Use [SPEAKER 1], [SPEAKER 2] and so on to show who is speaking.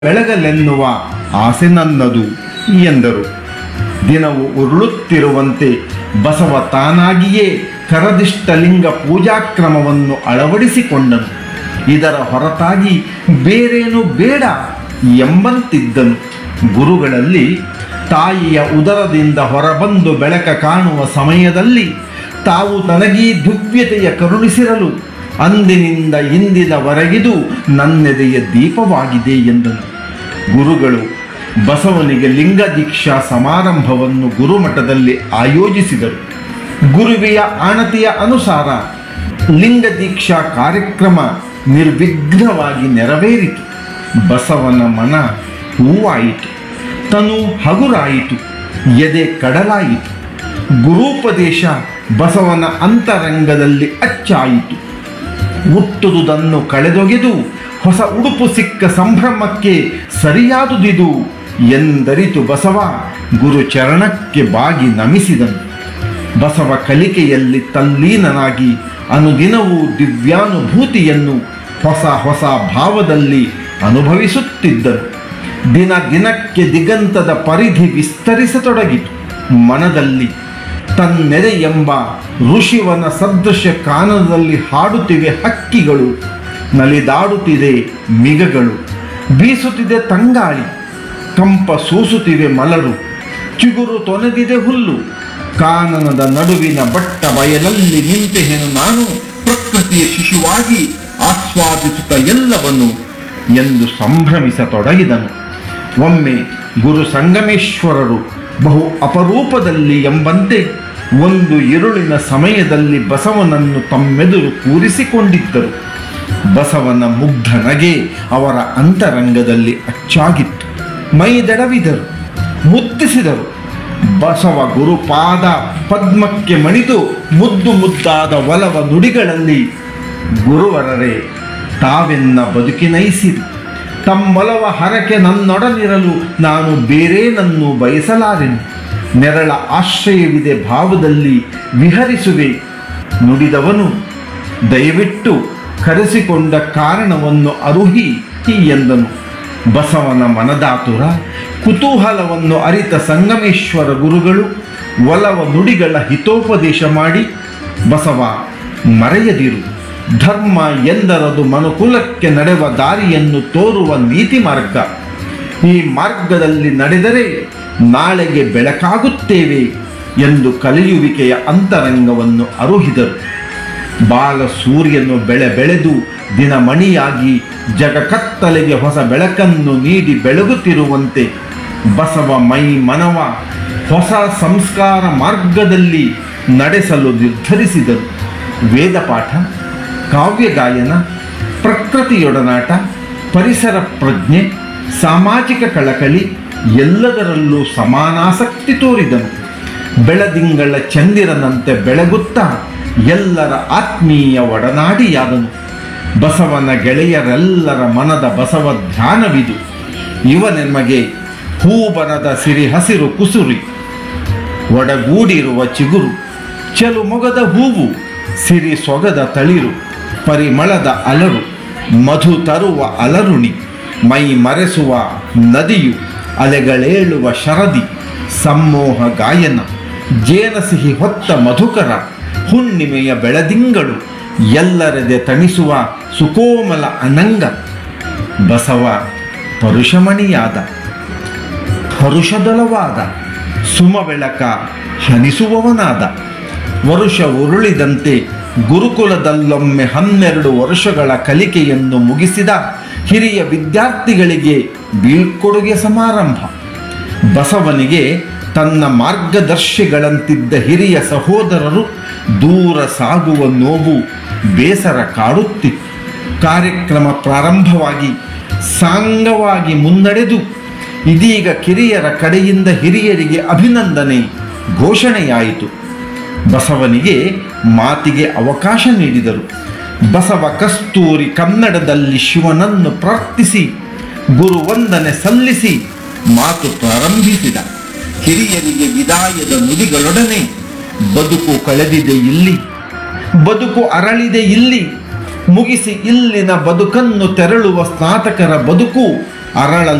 [SPEAKER 1] ಬೆಳಗಲೆನ್ನುವ ಆಸೆ ನನ್ನದು ಎಂದರು ದಿನವು ಉರುಳುತ್ತಿರುವಂತೆ ಬಸವ ತಾನಾಗಿಯೇ ಕರದಿಷ್ಟಲಿಂಗ ಪೂಜಾಕ್ರಮವನ್ನು ಅಳವಡಿಸಿಕೊಂಡನು ಇದರ ಹೊರತಾಗಿ ಬೇರೇನು ಬೇಡ ಎಂಬಂತಿದ್ದನು ಗುರುಗಳಲ್ಲಿ ತಾಯಿಯ ಉದರದಿಂದ ಹೊರಬಂದು ಬೆಳಕ ಕಾಣುವ ಸಮಯದಲ್ಲಿ ತಾವು ತನಗೀ ದಿವ್ಯತೆಯ ಕರುಣಿಸಿರಲು ಅಂದಿನಿಂದ ಇಂದಿನವರೆಗಿದು ನನ್ನೆದೆಯ ದೀಪವಾಗಿದೆ ಎಂದನು ಗುರುಗಳು ಬಸವನಿಗೆ ಲಿಂಗ ದೀಕ್ಷಾ ಸಮಾರಂಭವನ್ನು ಗುರುಮಠದಲ್ಲಿ ಆಯೋಜಿಸಿದರು ಗುರುವಿಯ ಆಣತಿಯ ಅನುಸಾರ ಲಿಂಗ ದೀಕ್ಷಾ ಕಾರ್ಯಕ್ರಮ ನಿರ್ವಿಘ್ನವಾಗಿ ನೆರವೇರಿತು ಬಸವನ ಮನ ಹೂವಾಯಿತು ತನು ಹಗುರಾಯಿತು ಎದೆ ಕಡಲಾಯಿತು ಗುರೂಪದೇಶ ಬಸವನ ಅಂತರಂಗದಲ್ಲಿ ಅಚ್ಚಾಯಿತು ಹುಟ್ಟುದುದನ್ನು ಕಳೆದೊಗೆದು ಹೊಸ ಉಡುಪು ಸಿಕ್ಕ ಸಂಭ್ರಮಕ್ಕೆ ಸರಿಯಾದುದಿದು ಎಂದರಿತು ಬಸವ ಗುರು ಚರಣಕ್ಕೆ ಬಾಗಿ ನಮಿಸಿದನು ಬಸವ ಕಲಿಕೆಯಲ್ಲಿ ತಲ್ಲೀನನಾಗಿ ಅನುದಿನವೂ ದಿವ್ಯಾನುಭೂತಿಯನ್ನು ಹೊಸ ಹೊಸ ಭಾವದಲ್ಲಿ ಅನುಭವಿಸುತ್ತಿದ್ದನು ದಿನ ದಿನಕ್ಕೆ ದಿಗಂತದ ಪರಿಧಿ ವಿಸ್ತರಿಸತೊಡಗಿತು ಮನದಲ್ಲಿ ತನ್ನೆದೆ ಎಂಬ ಋಷಿವನ ಸದೃಶ ಕಾನದಲ್ಲಿ ಹಾಡುತ್ತಿವೆ ಹಕ್ಕಿಗಳು ನಲಿದಾಡುತ್ತಿದೆ ಮಿಗಗಳು ಬೀಸುತ್ತಿದೆ ತಂಗಾಳಿ ಕಂಪ ಸೂಸುತ್ತಿವೆ ಮಲರು ಚಿಗುರು ತೊನೆದಿದೆ ಹುಲ್ಲು ಕಾನನದ ನಡುವಿನ ಬಟ್ಟ ಬಯಲಲ್ಲಿ ನಿಂತೆಹೆನು ನಾನು ಪ್ರಕೃತಿಯ ಶಿಶುವಾಗಿ ಆಸ್ವಾದಿಸುತ್ತ ಎಲ್ಲವನ್ನು ಎಂದು ಸಂಭ್ರಮಿಸತೊಡಗಿದನು ಒಮ್ಮೆ ಗುರು ಸಂಗಮೇಶ್ವರರು ಬಹು ಅಪರೂಪದಲ್ಲಿ ಎಂಬಂತೆ ಒಂದು ಇರುಳಿನ ಸಮಯದಲ್ಲಿ ಬಸವನನ್ನು ತಮ್ಮೆದುರು ಕೂರಿಸಿಕೊಂಡಿದ್ದರು ಬಸವನ ಮುಗ್ಧ ನಗೆ ಅವರ ಅಂತರಂಗದಲ್ಲಿ ಅಚ್ಚಾಗಿತ್ತು ಮೈದಡವಿದರು ಮುದ್ದಿಸಿದರು ಬಸವ ಗುರುಪಾದ ಪದ್ಮಕ್ಕೆ ಮಣಿದು ಮುದ್ದು ಮುದ್ದಾದ ಒಲವ ನುಡಿಗಳಲ್ಲಿ ಗುರುವರರೇ ತಾವೆನ್ನ ಬದುಕಿನೈಸಿರಿ ತಮ್ಮೊಲವ ಹರಕೆ ನನ್ನೊಡನಿರಲು ನಾನು ಬೇರೇನನ್ನು ಬಯಸಲಾರೆನು ನೆರಳ ಆಶ್ರಯವಿದೆ ಭಾವದಲ್ಲಿ ವಿಹರಿಸುವೆ ನುಡಿದವನು ದಯವಿಟ್ಟು ಕರೆಸಿಕೊಂಡ ಕಾರಣವನ್ನು ಅರುಹಿ ಎಂದನು ಬಸವನ ಮನದಾತುರ ಕುತೂಹಲವನ್ನು ಅರಿತ ಸಂಗಮೇಶ್ವರ ಗುರುಗಳು ಒಲವ ನುಡಿಗಳ ಹಿತೋಪದೇಶ ಮಾಡಿ ಬಸವ ಮರೆಯದಿರು ಧರ್ಮ ಎಂದರದು ಮನುಕುಲಕ್ಕೆ ನಡೆವ ದಾರಿಯನ್ನು ತೋರುವ ನೀತಿ ಮಾರ್ಗ ಈ ಮಾರ್ಗದಲ್ಲಿ ನಡೆದರೆ ನಾಳೆಗೆ ಬೆಳಕಾಗುತ್ತೇವೆ ಎಂದು ಕಲಿಯುವಿಕೆಯ ಅಂತರಂಗವನ್ನು ಅರುಹಿದರು ಬಾಲ ಸೂರ್ಯನು ಬೆಳೆ ಬೆಳೆದು ದಿನಮಣಿಯಾಗಿ ಜಗಕತ್ತಲೆಗೆ ಹೊಸ ಬೆಳಕನ್ನು ನೀಡಿ ಬೆಳಗುತ್ತಿರುವಂತೆ ಬಸವ ಮೈ ಮನವ ಹೊಸ ಸಂಸ್ಕಾರ ಮಾರ್ಗದಲ್ಲಿ ನಡೆಸಲು ನಿರ್ಧರಿಸಿದರು ವೇದ ಪಾಠ ಕಾವ್ಯ ಗಾಯನ ಪ್ರಕೃತಿಯೊಡನಾಟ ಪರಿಸರ ಪ್ರಜ್ಞೆ ಸಾಮಾಜಿಕ ಕಳಕಳಿ ಎಲ್ಲದರಲ್ಲೂ ಸಮಾನಾಸಕ್ತಿ ತೋರಿದನು ಬೆಳದಿಂಗಳ ಚಂದಿರನಂತೆ ಬೆಳಗುತ್ತಾ ಎಲ್ಲರ ಆತ್ಮೀಯ ಒಡನಾಡಿಯಾದನು ಬಸವನ ಗೆಳೆಯರೆಲ್ಲರ ಮನದ ಬಸವ ಧ್ಯಾನವಿದು ಇವನೆಮಗೆ ಹೂಬನದ ಸಿರಿ ಹಸಿರು ಕುಸುರಿ ಒಡಗೂಡಿರುವ ಚಿಗುರು ಚೆಲು ಮೊಗದ ಹೂವು ಸಿರಿ ಸೊಗದ ತಳಿರು ಪರಿಮಳದ ಅಲರು ಮಧು ತರುವ ಅಲರುಣಿ ಮೈ ಮರೆಸುವ ನದಿಯು ಅಲೆಗಳೇಳುವ ಶರದಿ ಸಮ್ಮೋಹ ಗಾಯನ ಜೇನಸಿಹಿ ಹೊತ್ತ ಮಧುಕರ ಹುಣ್ಣಿಮೆಯ ಬೆಳದಿಂಗಳು ಎಲ್ಲರದೆ ತಣಿಸುವ ಸುಕೋಮಲ ಅನಂಗ ಬಸವ ಪರುಷಮಣಿಯಾದ ಹರುಷದೊಲವಾದ ಸುಮ ಬೆಳಕ ಹನಿಸುವವನಾದ ವರುಷ ಉರುಳಿದಂತೆ ಗುರುಕುಲದಲ್ಲೊಮ್ಮೆ ಹನ್ನೆರಡು ವರ್ಷಗಳ ಕಲಿಕೆಯನ್ನು ಮುಗಿಸಿದ ಹಿರಿಯ ವಿದ್ಯಾರ್ಥಿಗಳಿಗೆ ಬೀಳ್ಕೊಡುಗೆ ಸಮಾರಂಭ ಬಸವನಿಗೆ ತನ್ನ ಮಾರ್ಗದರ್ಶಿಗಳಂತಿದ್ದ ಹಿರಿಯ ಸಹೋದರರು ದೂರ ಸಾಗುವ ನೋವು ಬೇಸರ ಕಾಡುತ್ತಿತ್ತು ಕಾರ್ಯಕ್ರಮ ಪ್ರಾರಂಭವಾಗಿ ಸಾಂಗವಾಗಿ ಮುನ್ನಡೆದು ಇದೀಗ ಕಿರಿಯರ ಕಡೆಯಿಂದ ಹಿರಿಯರಿಗೆ ಅಭಿನಂದನೆ ಘೋಷಣೆಯಾಯಿತು ಬಸವನಿಗೆ ಮಾತಿಗೆ ಅವಕಾಶ ನೀಡಿದರು ಬಸವ ಕಸ್ತೂರಿ ಕನ್ನಡದಲ್ಲಿ ಶಿವನನ್ನು ಪ್ರಾರ್ಥಿಸಿ ಗುರುವಂದನೆ ಸಲ್ಲಿಸಿ ಮಾತು ಪ್ರಾರಂಭಿಸಿದ ಹಿರಿಯರಿಗೆ ವಿದಾಯದ ನುಡಿಗಳೊಡನೆ ಬದುಕು ಕಳೆದಿದೆ ಇಲ್ಲಿ ಬದುಕು ಅರಳಿದೆ ಇಲ್ಲಿ ಮುಗಿಸಿ ಇಲ್ಲಿನ ಬದುಕನ್ನು ತೆರಳುವ ಸ್ನಾತಕರ ಬದುಕು ಅರಳಲು